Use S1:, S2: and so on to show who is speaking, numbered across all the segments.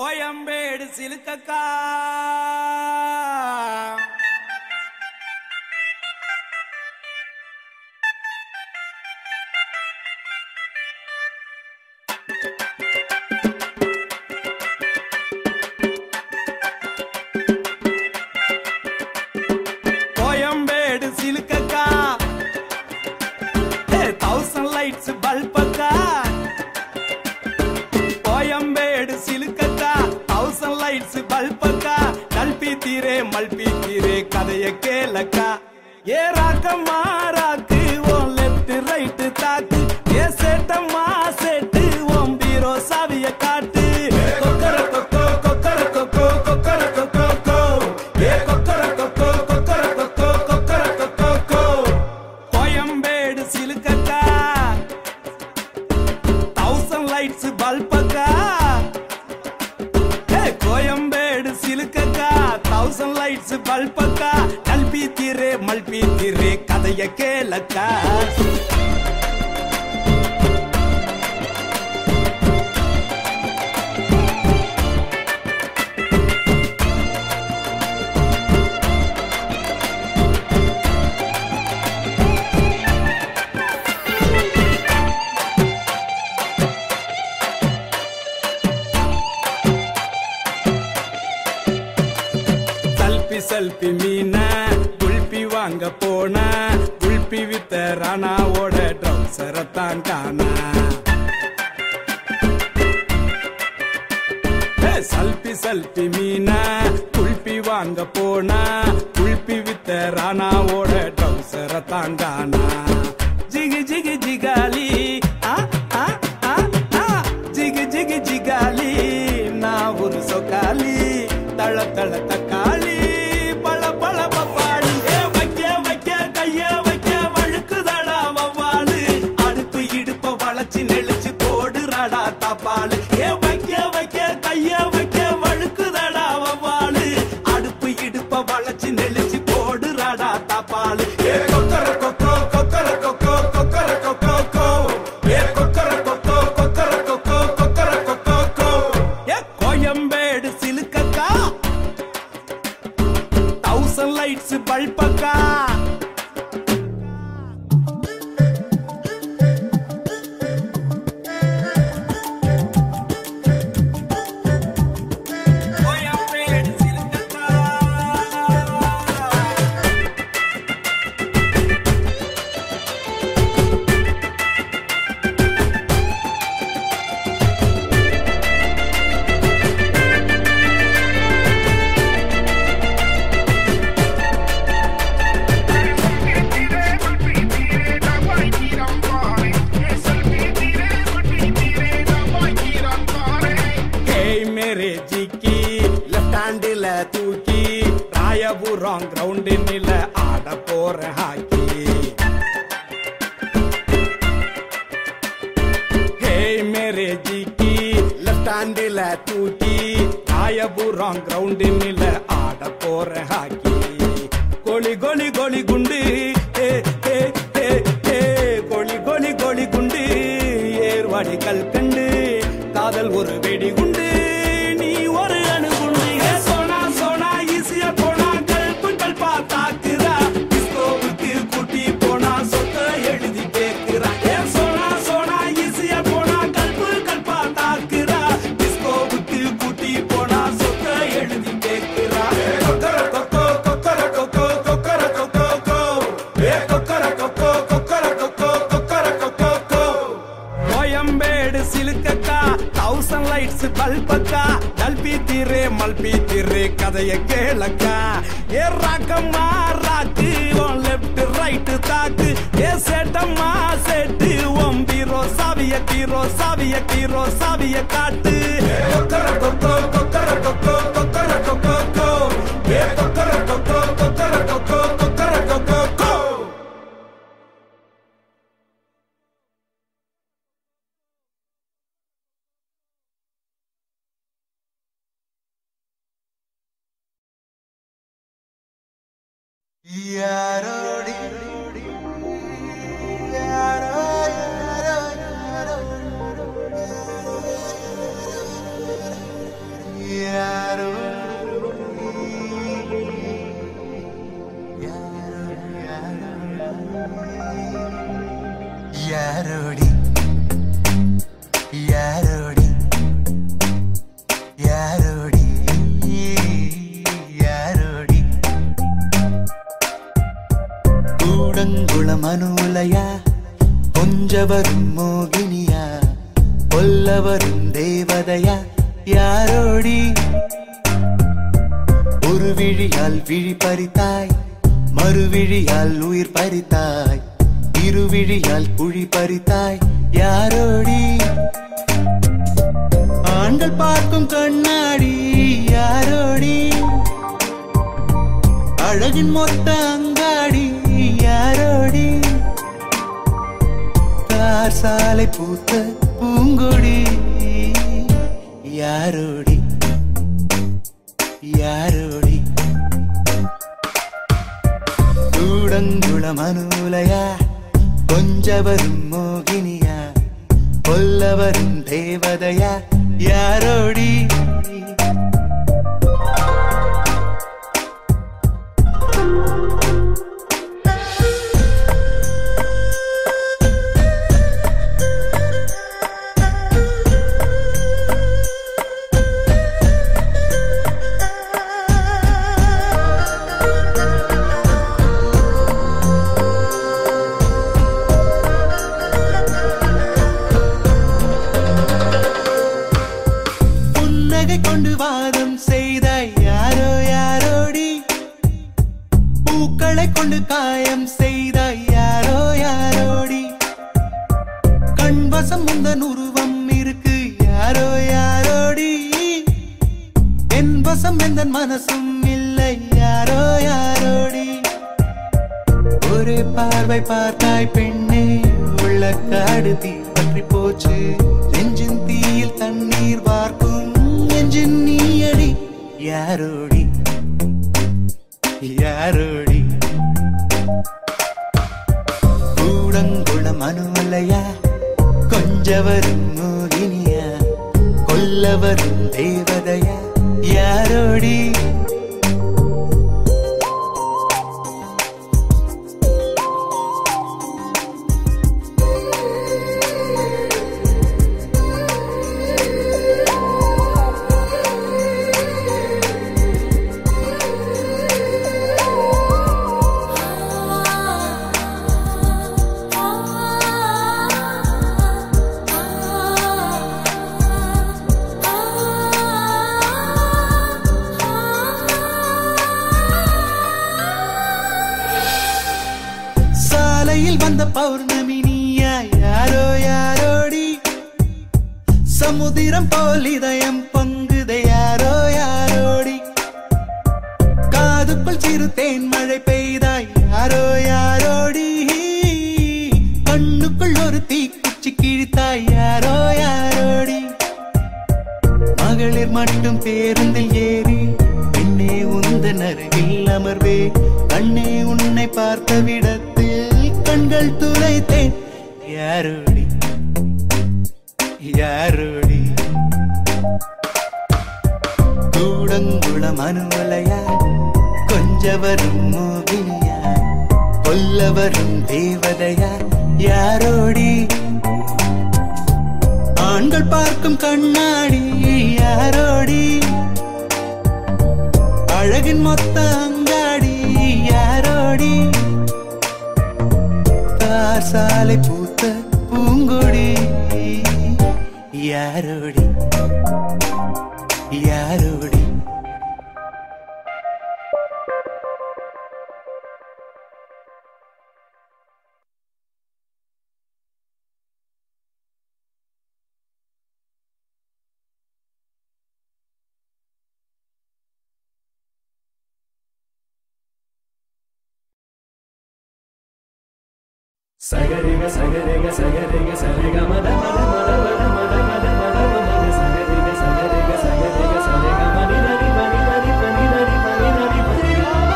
S1: கோயம்பேடு சிலுக்கக்கா கோயம்பேடு சிலுக்கக்கா Thousand Lights பல்பக்கா கோயம்பேடு சிலுக்கக்கா தௌசண்ட் லைட்ஸ் பல்பக்கா கல்பி தீரே மல்பி தீரே கதைய கேளக்கா ஏ ராக்கம்மா ராக்கு ஓன் லெஃப்ட் ரைட் தாக்கு ஏ சேட்டம்மா சேட்டு ஓம் பீரோ சாவிய காட்டு கொக்கர கொக்கோ கொக்கர கொக்கோ கொக்கர கொக்கோ கோ ஏ கொக்கர கொக்கோ கொக்கர கொக்கோ கொக்கர கொக்கோ கோ கோயம்பேடு சிலுக்கக்கா தௌசண்ட் லைட்ஸ் பல்பக்கா ஏ கோயம்பேடு சிலுக்கக்கா தௌசண்ட் லைட்ஸ் பல்பக்கா கல்பி தீரே மல்பி தீரே கதைய கேளக்கா சல்பி சல்பி மீன குல்பி வாங்க போன குல்பி வித்த ராணாவோட ட்ரௌசரை தான் காணா ஏ, சல்பி சல்பி மீன குல்பி வாங்க போன குல்பி வித்த ராணாவோட ட்ரௌசரை தான் காணா ஜிகி ஜிகி ஜிகாலி ஆ ஆ ஆ ஆ ஜிகி ஜிகி ஜிகாலி நான் ஒரு சொக்காலி தள தள தக்காளி பழ பழ பப்பாளி ஏ வைக்க வைக்க கைய வைக்க வழுக்குதடா வவ்வாலு அடுப்பு இடுப்ப வளைச்சு நெளிச்சு போடுறாடா தப்பாளு ஏ வைக்க வைக்க கைய வைக்க வழுக்குதடா வவ்வாலு அடுப்பு இடுப்ப வளைச்சு நெளிச்சு போடுறாடா தப்பாளு ஏ கொக்கர கொக்கோ கொக்கர கொக்கோ கொக்கர கொக்கோ கோ ஏ கொக்கர கொக்கோ கொக்கர கொக்கோ கொக்கர கொக்கோ கோ ஏ கோயம்பேடு சிலுக்கக்கா தௌசண்ட் லைட்ஸ் பல்பக்கா கோயம்பேடு சிலுக்கக்கா ஹேய் மேரே ஜிக்கி லெஃப்ட் ஹேண்டில் தூக்கி ராயபுரம் கிரவுண்டினில் ஆட போற ஹாக்கி ஹேய் மேரே ஜிக்கி லெஃப்ட் ஹேண்டில் தூக்கி ராயபுரம் கிரவுண்டினில் ஆட போற ஹாக்கி கோலி கோலி கோலி குண்டு ஏ ஏ ஏ ஏ கோலி கோலி கோலி குண்டு ஏர்வாடி கல்கண்டு காதல் ஒரு வெடி குண்டு நீ ஒரு அணுகுண்டு ஏ சோனா சோனா ஈஸியா போனா கல்புகள் பார்த்தாக்குறா டிஸ்கோவுக்கு கூட்டி போனா சொத்த எழுதி கேக்குறா ஏ சோனா சோனா ஈஸியா போனா கல்புகள் பார்த்தாக்குறா டிஸ்கோவுக்கு கூட்டி போனா சொத்த எழுதி கேக்குறா கொக்கர கொக்கோ கொக்கர கொக்கோ கொக்கர கொக்கோ கோ ஏ கொக்கர கொக்கோ கொக்கர கொக்கோ கொக்கர கொக்கோ கோ கோயம்பேடு சிலுக்கக்கா தௌசண்ட் லைட்ஸ் பல்பக்கா கல்பி தீரே மல்பி தீரே கதைய கேளக்கா ஏ ராக்கம்மா ராக்கு உன் லெஃப்ட் ரைட் தாக்கு ஏ சேட்டம்மா சேட்டு உன் பீரோ சாவிய கீரோ சாவிய கீரோ சாவிய காட்டு கொக்கர கொக்கோ கொக்கர கொக்கோ கொக்கர கொக்கோ கோ ஏ கொக்கர கொக்கோ கொக்கர கொக்கோ கொக்கர கொக்கோ கோ
S2: யாரோடி யாரோ யாரோ யாரோ கொஞ்சவரும் மோகினியா கொல்லவரும் தேவதையா யாரோடி ஒரு விழியால் விழி பறித்தாய் மறுவிழியால் உயிர் பறித்தாய் இருவிழியால் குழி பறித்தாய் யாரோடி ஆண்கள் பார்க்கும் கண்ணாடி யாரோடி அழகின் மொத்த அங்காடி யாரோடி தார் சாலை பூத்த பூங்கொடி யாரோடி யாரோடி கூடங்குளம் அனுலையா கொஞ்சவரும் மோகினியா கொல்லவரும் தேவதையா யாரோடி புன்னகை கொண்டு வாதம் செய்தாய் யாரோ யாரோடி பூக்களை கொண்டு காயம் செய்தாய் யாரோ யாரோடி கண்வசம் முந்தன் உருவம் இருக்கு யாரோ யாரோடி என் வசம் எந்த மனசும் இல்லை யாரோ யாரோடி ஒரே பார்வை பார்த்தாய் பெண்ணே உள்ள காடு தீ பற்றி போச்சு நெஞ்சின் தீயில் தண்ணீர் வார்க்கும் நெஞ்சின் நீயடி யாரோடி யாரோடி கூடங்குளம் அனுமலையா கொஞ்சவரும் மோகினியா கொல்லவரும் தேவதையா யாரோடி சாலையில் வந்த பௌர்ணமி நீயா யாரோ யாரோடி சமுதிரம் போல் இதயம் பொங்குத யாரோ யாரோடி காதுக்குள் சிறு தேன் மழை பெய்தாய் யாரோ யாரோடி கண்ணுக்குள் ஒரு தீக்குச்சி கிழித்தாய் யாரோ யாரோடி மகளிர் மட்டும் பேருந்தில் ஏறி பெண்ணே உந்தன் அருகில் அமர்வே கண்ணே உன்னை பார்த்த விடத்தில் கண்கள் துளைத்தேன் யாரோடி யாரோடி கூடங்குளம் அனுமலையா கொஞ்சவரும் மோகினியா கொல்லவரும் தேவதையா யாரோடி ஆண்கள் பார்க்கும் கண்ணாடி யாரோடி அழகின் மொத்த அங்காடி யாரோடி தார் சாலை பூத்த பூங்கொடி யாரோடி யாரோடி
S3: சகரிக சகரிக சகரிக சரிக மத மத மத மத மத மத மத மத சகரிக சகரிக சகரிக சரிக மணி நரி மணி நரி பனி நரி பனி நரி பனி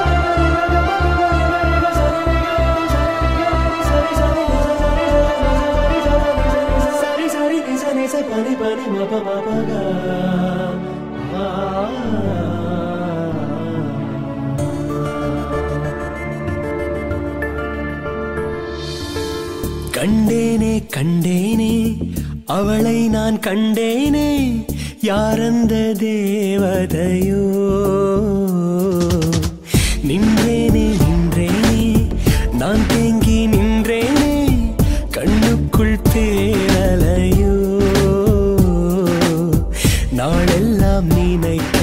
S3: சரி சரி நிச நிச பனி பனி மப மபக
S2: கண்டேனே கண்டேனே அவளை நான் கண்டேனே யாரந்த தேவதையோ நின்றேனே நின்றேனே நான் தேங்கி நின்றேனே கண்ணுக்குள் எல்லாம் நினைக்க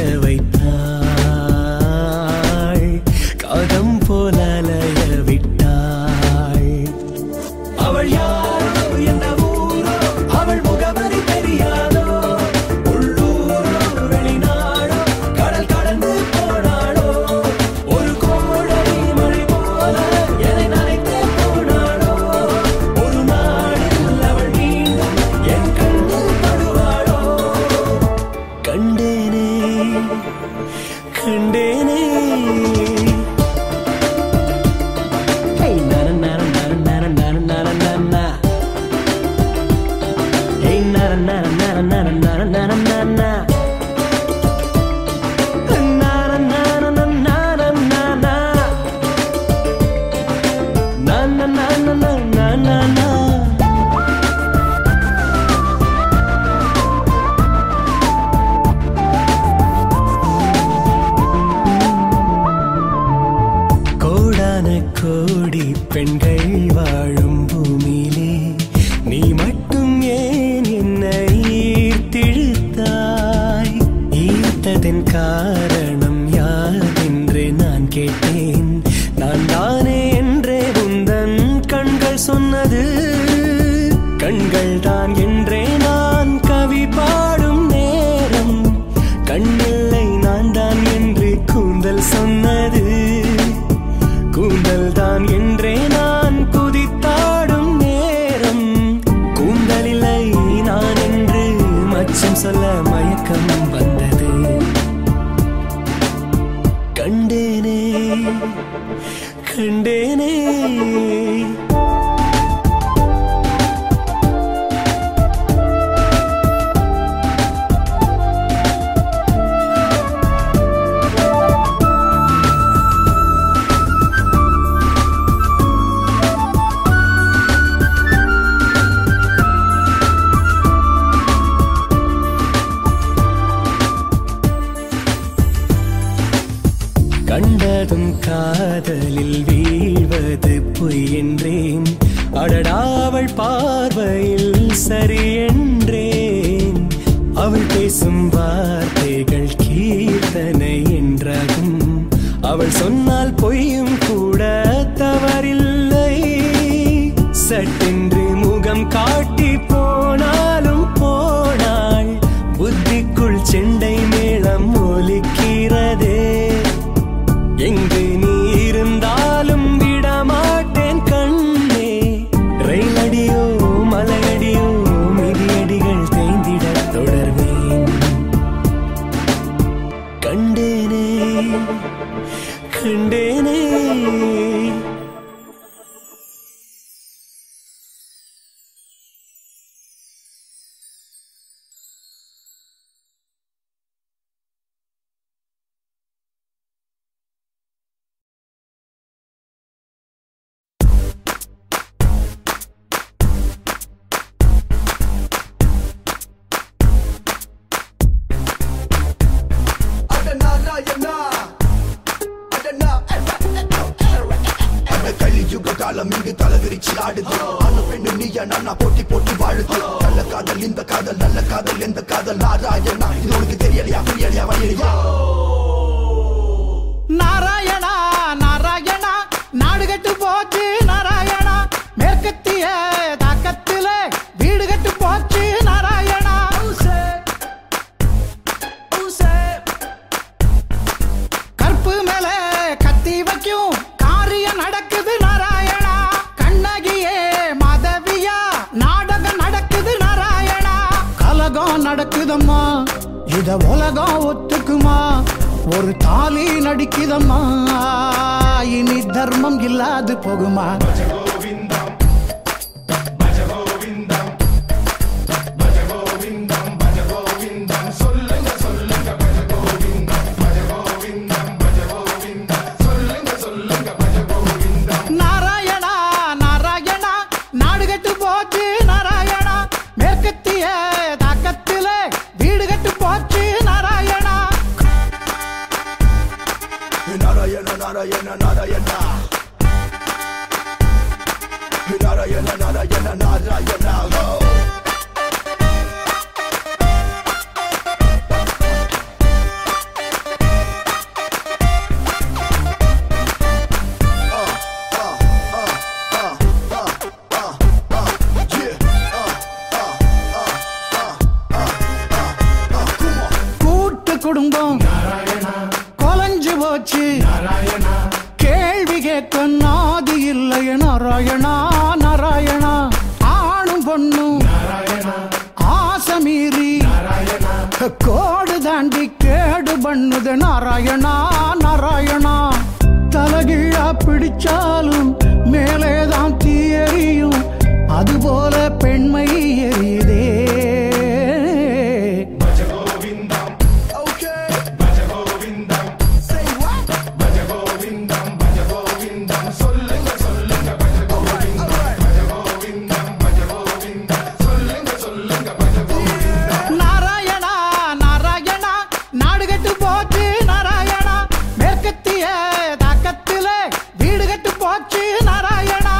S2: வைத்தாள் காதம் போல அலைய விட்டாள் அவள் யாரோ எந்த ஊரோ அவள் முகவரி தெரியாதோ உள்ளூரோ வெளிநாடோ கடல் கடந்து போனாளோ ஒரு கோடை மழை போல என்னை நனைத்து போனாளோ ஒரு நாளில் அவள் மீண்டும் என் கண்ணில் படுவாளோ கண்டேனே கண்டேனே Hey, na na na na na na na na na na na. Hey, na na na na na na na na na na na. Na na na na na na na na na. Na na na na na na na na. கோடான கோடி பெண்கள் வாழும் பூமியிலே நீ மட்டும் ஏன் என்னை ஈர்த்திழுத்தாய் ஈர்த்ததன் காரணம் யாரென்று நான் கேட்டேன் நான் தானே என்றே உந்தன் கண்கள் சொன்னது கண்கள் தான் என்றே நான் கவி பாடும் நேரம் கண்ணில்லை நான் தான் என்று கூந்தல் சொன்னது கூந்தல் தான் என்றே நான் குதித்தாடும் நேரம் கூந்தலில்லை நான் என்று மச்சம் சொல்ல மயக்கம் வந்தது கண்டேனே கண்டேனே கண்டதும் காதலில் வீழ்வது பொய் என்றேன் அடடாவள் பார்வையில் சரி என்றேன் அவள் பேசும் வார்த்தைகள் கீர்த்தனை என்றாகும் அவள் சொன்னால் பொய்யும் கூட தவறில்லை சட்டென்று முகம் காட்டி போனாலும் போனாள் புத்திக்குள் செண்டை மேளம் ஒலிக்கிறதே எங்கு நீ இருந்தாலும் விடமாட்டேன் கண்ணே ரயிலடியோ மலையடியோ மிதியடிகள் தேய்ந்திட தொடர்வேன் கண்டேனே கண்டேனே
S4: கலியுக காலம் இங்கு தலைவிரிச்சு ஆடுது ஆணு பெண்ணு நீயா நானா போட்டி போட்டி வாழுது நல்ல காதல் இந்த காதல் நல்ல காதல் எந்த காதல் நாராயணா இது உனக்கு தெரியலையா புரியலையா வழியலையா
S5: நாராயணா நாராயணா நாடு கட்டு போச்சு நாராயணா மேற்கத்திய தாக்கத்தில வீடு கட்டு போச்சு நாராயணா கற்பு மேல கத்தி வைக்கும் காரியம் நடக்குது நாராயணா கண்ணகியே மாதவியா நாடகம் நடக்குது நாராயணா கலகம் நடக்குதம்மா இத உலகம் ஒத்துக்குமா ஒரு தாலி நடிக்குதம்மா இனி தர்மம் இல்லாது போகுமா நாராயணா நாராயணா நாடு கட்டு போச்சு நாராயணா மேற்கத்திய தாக்கத்தில வீடு கட்டு போச்சு நாராயணா
S4: நாராயண நாராயண நாராயணா நாராயண நாராயண நாராயணா
S5: குடும்பம் கொலைஞ்சு போச்சு கேள்வி கேட்க நாதி இல்லைய நாராயணா நாராயணா ஆணும் பொண்ணும் ஆசை மீறி கோடு தாண்டி கேடு பண்ணுது நாராயணா நாராயணா தலகிழா பிடிச்சாலும் மேலேதான் தீ எரியும் அதுபோல பெண்மை எரியுதே நாராயணா நாராயணா நாடு கட்டு போச்சு நாராயணா மேற்கத்திய தாக்கத்திலே வீடு கட்டு போச்சு நாராயணா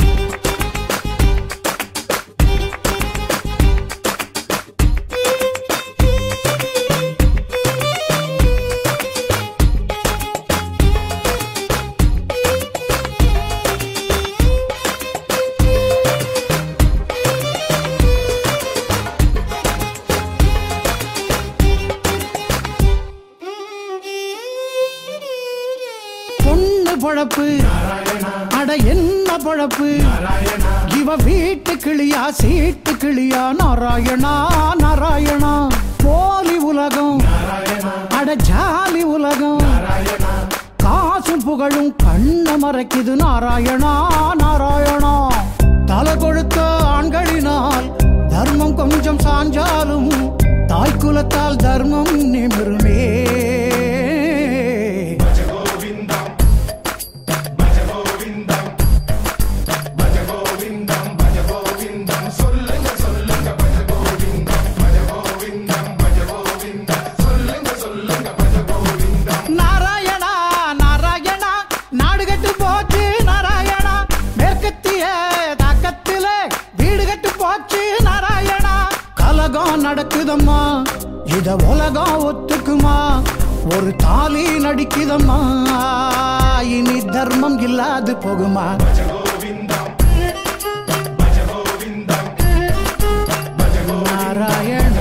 S5: பொண்ணு பொழப்பு அட என்ன பொழப்பு இவ வீட்டு கிளியா சீட்டு கிளியா நாராயணா நாராயணா போலி உலகம் அட ஜாலி உலகம் காசும் புகழும் கண்ண மறைக்குது நாராயணா நாராயணா தலை கொழுத்த ஆண்களினால் தர்மம் கொஞ்சம் சாஞ்சாலும் தாய் குலத்தால் தர்மம் நிமிருமே நாராயணா நாராயணா நாடு கட்டு போச்சு நாராயணா மேற்கத்திய தாக்கத்திலே வீடு கட்டு போச்சு நாராயணா கலகம் நடக்குதம்மா இத உலகம் ஒத்துக்குமா ஒரு தாலி நடிக்குதம்மா இனி தர்மம் இல்லாது போகுமா நாராயண